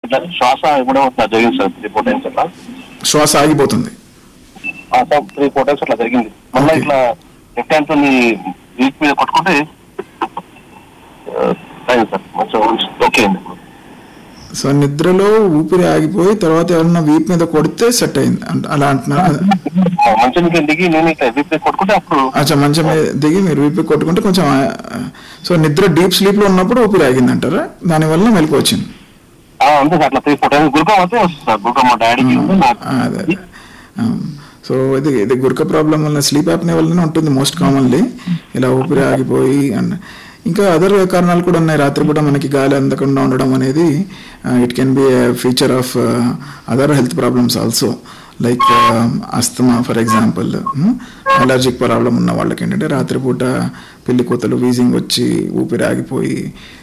ఇట్లా శ్వాస కూడా అట్లా జరిగింది సార్ త్రీ ఫోర్ టైమ్స్ అట్లా శ్వాస ఆగిపోతుంది ఆ సార్ త్రీ ఫోర్ టైమ్స్ అట్లా జరిగింది మళ్ళీ Okay. ఇట్లా లెఫ్ట్ హ్యాండ్ తో వీక్ మీద కొట్టుకుంటే ఆ, అయింది సార్ మంచిగా ఓకే అండి ఇప్పుడు. సో నిద్రలో ఊపిరి ఆగిపోయి తర్వాత ఎవరన్నా వీప్ మీద కొడితే సెట్ అయింది అంట- అలా అంటున్నారు ఆ, మంచం మీద దిగి నేను ఇట్లా వీక్ మీద కొట్టుకుంటే అప్పుడు అచ్చా మంచం మీద దిగి మీరు వీపి కొట్టుకుంటే కొంచెం ఆ, సో నిద్ర డీప్ స్లీప్ లో ఉన్నప్పుడు ఊపిరి ఆగింది అంటారా దానివల్ల మెలకు వచ్చింది ఆ, అంతే సార్ అట్లా త్రీ ఫోర్ టైమ్స్ గురుకం అయితే వస్తుంది సార్ గురుకం మా డాడీకి ఉంది, నాకు ఆ, అదే అదే. ఆ, సో ఇది ఇది గురక ప్రాబ్లం వల్ల స్లీప్ యాప్నే వల్లనే ఉంటుంది మోస్ట్ కామన్లీ ఇలా ఊపిరి ఆగిపోయి అండ్ ఇంకా అదర్ కారణాలు కూడా ఉన్నాయి రాత్రిపూట మనకి గాలి అందకుండా ఉండడం అనేది it can be feature of other health problems also like asthma for example allergic problem ఉన్న వాళ్ళకి ఏంటంటే రాత్రిపూట పిల్లి కూతలు వీజింగ్ వచ్చి ఊపిరి ఆగిపోయి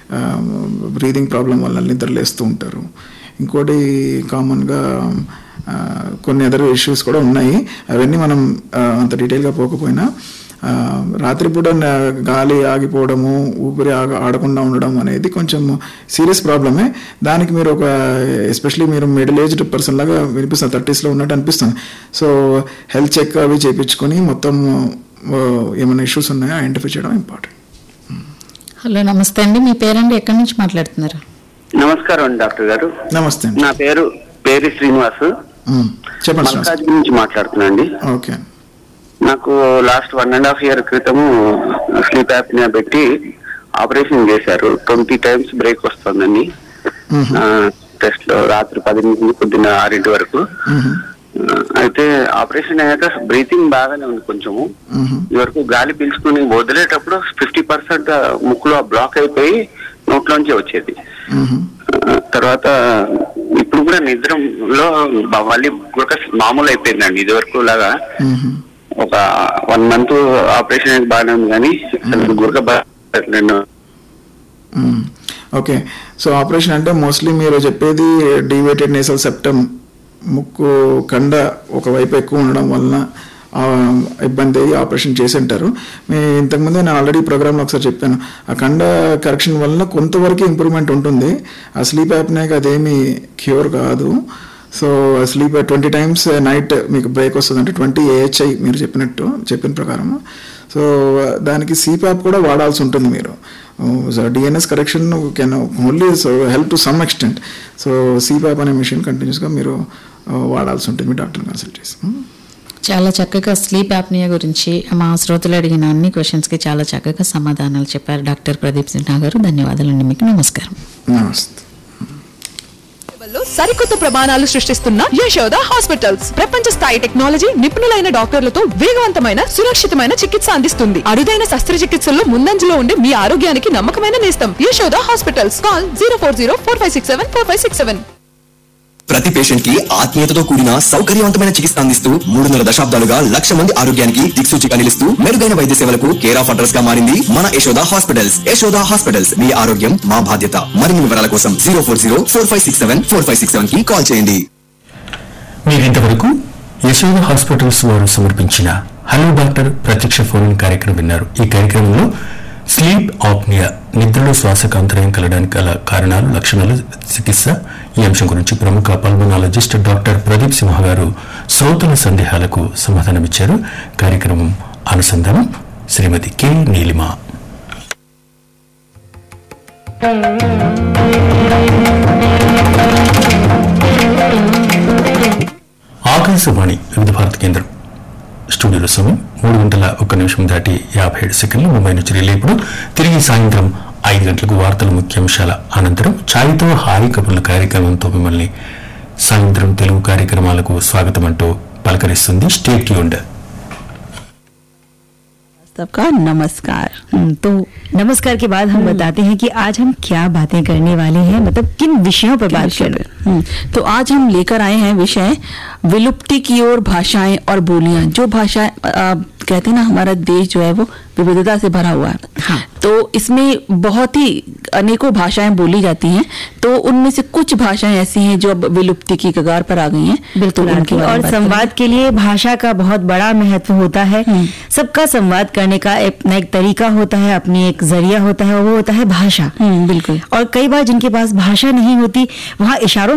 బ్రీదింగ్ ప్రాబ్లం వల్ల నిద్రలేస్తూ ఉంటారు ఇంకోటి కామన్గా ఆ, కొన్ని అదర్ ఇష్యూస్ కూడా ఉన్నాయి అవన్నీ మనం ఆ, అంత డీటెయిల్గా పోకపోయినా ఆ, రాత్రిపూట న- గాలి ఆగిపోవడము ఊపిరి ఆగ ఆడకుండా ఉండడం అనేది కొంచెం సీరియస్ ప్రాబ్లమే దానికి మీరు ఒక ఎస్పెషలీ మీరు మిడిల్ ఏజ్డ్ పర్సన్ లాగా వినిపిస్తుంది థర్టీస్లో ఉన్నట్టు అనిపిస్తుంది సో హెల్త్ చెక్ అవి చేయించుకొని మొత్తం ఆ, ఏమైనా ఇష్యూస్ ఉన్నాయో ఐడెంటిఫై చేయడం ఇంపార్టెంట్ హలో నమస్తే అండి మీ పేరండి ఎక్కడి నుంచి మాట్లాడుతున్నారు నమస్కారం అండి డాక్టర్ గారు నమస్తే అండి నా పేరు పేరు శ్రీనివాస్ ఉమ్, చెప్పండి శ్రీనివాస్. మల్కాజ్ నుంచి మాట్లాడుతున్నా అండి ఓకే నాకు last one and half year క్రితము స్లీప్ యాప్నియా పెట్టి ఆపరేషన్ చేశారు ట్వంటీ టైమ్స్ బ్రేక్ వస్తుందండి మ్మ్. టెస్ట్ లో రాత్రి పది నుంచి పొద్దున్న ఆరింటి వరకు మ్మ్. ఆ, అయితే ఆపరేషన్ అయ్యాక బ్రీతింగ్ బాగానే ఉంది కొంచెము మ్మ్. ఈ వరకు గాలి పీల్చుకుని వదిలేటప్పుడు ఫిఫ్టీ పర్సెంట్ ముక్కులో బ్లాక్ అయిపోయి నోట్లోంచి వచ్చేది మ్మ్. ఆ, తర్వాత ఇప్పుడు కూడా నిద్రలో బ- మళ్ళీ గురక మామూలు అయిపోయిందండి ఇది వరకు లాగా మ్మ్. ఒక వన్ మంత్ ఆపరేషన్ అయితే బాగానే ఉంది కానీ అసలు గురక బా- నేను మ్మ్. ఓకే సో ఆపరేషన్ అంటే మోస్ట్లీ మీరు చెప్పేది డివేటెడ్ నేసల్ సెప్టమ్ ముక్కు కండ ఒకవైపు ఎక్కువ ఉండడం వలన ఆ, ఇబ్బంది అయ్యి ఆపరేషన్ చేసి ఉంటారు మీ ఇంతకుముందే నేను ఆల్రెడీ ప్రోగ్రామ్లో ఒకసారి చెప్పాను ఆ కండ కరెక్షన్ వలన కొంతవరకు ఇంప్రూవ్మెంట్ ఉంటుంది ఆ స్లీప్ యాప్నేకి అదేమి క్యూర్ కాదు so sleep twenty times night మీకు బ్రేక్ వస్తుంది అంటే ట్వంటీ ఏహెచ్ఐ మీరు చెప్పినట్టు చెప్పిన ప్రకారం సో దానికి సిపాప్ కూడా వాడాల్సి ఉంటుంది మీరు DNS correction can only so help to some extent so CPAP అనే మిషన్ కంటిన్యూస్గా మీరు ఆ, వాడాల్సి ఉంటుంది మీ డాక్టర్ కన్సల్ట్ చేసి చాలా చక్కగా స్లీప్ యాప్నియా గురించి మా శ్రోతలు అడిగిన అన్ని క్వశ్చన్స్కి చాలా చక్కగా సమాధానాలు చెప్పారు డాక్టర్ ప్రదీప్ సిన్హా గారు ధన్యవాదాలండి మీకు నమస్కారం నమస్తే సేవల్లో సరికొత్త ప్రమాణాలు సృష్టిస్తున్న యశోద హాస్పిటల్స్ ప్రపంచ స్థాయి టెక్నాలజీ నిపుణులైన డాక్టర్లతో వేగవంతమైన సురక్షితమైన చికిత్స అందిస్తుంది అరుదైన శస్త్రచికిత్సల్లో ముందంజలో ఉండే మీ ఆరోగ్యానికి నమ్మకమైన నేస్తం Yashoda hospitals call zero four zero four five six seven four five six seven ప్రతి పేషెంట్ కి ఆత్మీయతతో కూడిన సౌకర్యవంతమైన చికిత్స అందిస్తూ మూడున్నర దశాబ్దాలుగా లక్ష మంది ఆరోగ్యానికి దిక్సూచిగా నిలుస్తూ మెరుగైన వైద్య సేవలకు కేర్ ఆఫ్ అడ్రస్ గా మారింది మన యశోద హాస్పిటల్స్ యశోద హాస్పిటల్స్ మీ ఆరోగ్యం మా బాధ్యత మరిన్ని వివరాల కోసం zero four zero four five six seven four five six seven కి కాల్ చేయండి మీరింతవరకు యశోద హాస్పిటల్స్ వారు సమర్పించిన హలో డాక్టర్ ప్రత్యక్ష ఫోన్ కార్యక్రమం విన్నారు ఈ కార్యక్రమంలో స్లీప్ ఆప్నియా నిద్రలో శ్వాసకు అంతరాయం కలగడానికి గల కారణాలు లక్షణాలు చికిత్స ఈ అంశం గురించి ప్రముఖ పల్మనాలజిస్ట్ డాక్టర్ ప్రదీప్ సింహ గారు శ్రోతల సందేహాలకు సమాధానమిచ్చారు కార్యక్రమం అనుసంధానం శ్రీమతి కె నీలిమ ఆకాశవాణి వివిధ భారత కేంద్రం స్టూడియోలో సమయం మూడు గంటల ఒక్క నిమిషం దాటి యాభై ఏడు సెకండ్లు ముంబై నుంచి రిలే ఇప్పుడు తిరిగి సాయంత్రం ఐదు గంటలకు వార్తల ముఖ్యాంశాల అనంతరం ఛాయ్తో హాయి కబుర్ల కార్యక్రమంతో మిమ్మల్ని సాయంత్రం తెలుగు కార్యక్రమాలకు స్వాగతం అంటూ పలకరిస్తుంది స్టేట్ ట్యూన్డ్ सबका नमस्कार हम्म, तो नमस्कार के बाद हम बताते हैं कि आज हम क्या बातें करने वाले हैं मतलब किन विषयों पर बात कर रहे हैं हम्म, तो आज हम लेकर आए हैं विषय विलुप्ति की ओर भाषाएं और बोलियां जो भाषाएं अ, कहते हैं ना हमारा देश जो है वो विविधता से भरा हुआ है हाँ। तो इसमें बहुत ही अनेकों भाषाएं बोली जाती हैं तो उनमें से कुछ भाषाएं ऐसी हैं जो अब विलुप्ति की कगार पर आ गई हैं बिल्कुल तो उनके आरती। बारे में और बात संवाद के लिए भाषा का बहुत बड़ा महत्व होता है हम्म। सबका संवाद करने का अपना एक तरीका होता है अपनी एक जरिया होता है और वो होता है भाषा करेंगे। हम्म, बिल्कुल और कई बार जिनके पास भाषा नहीं होती वहाँ इशारों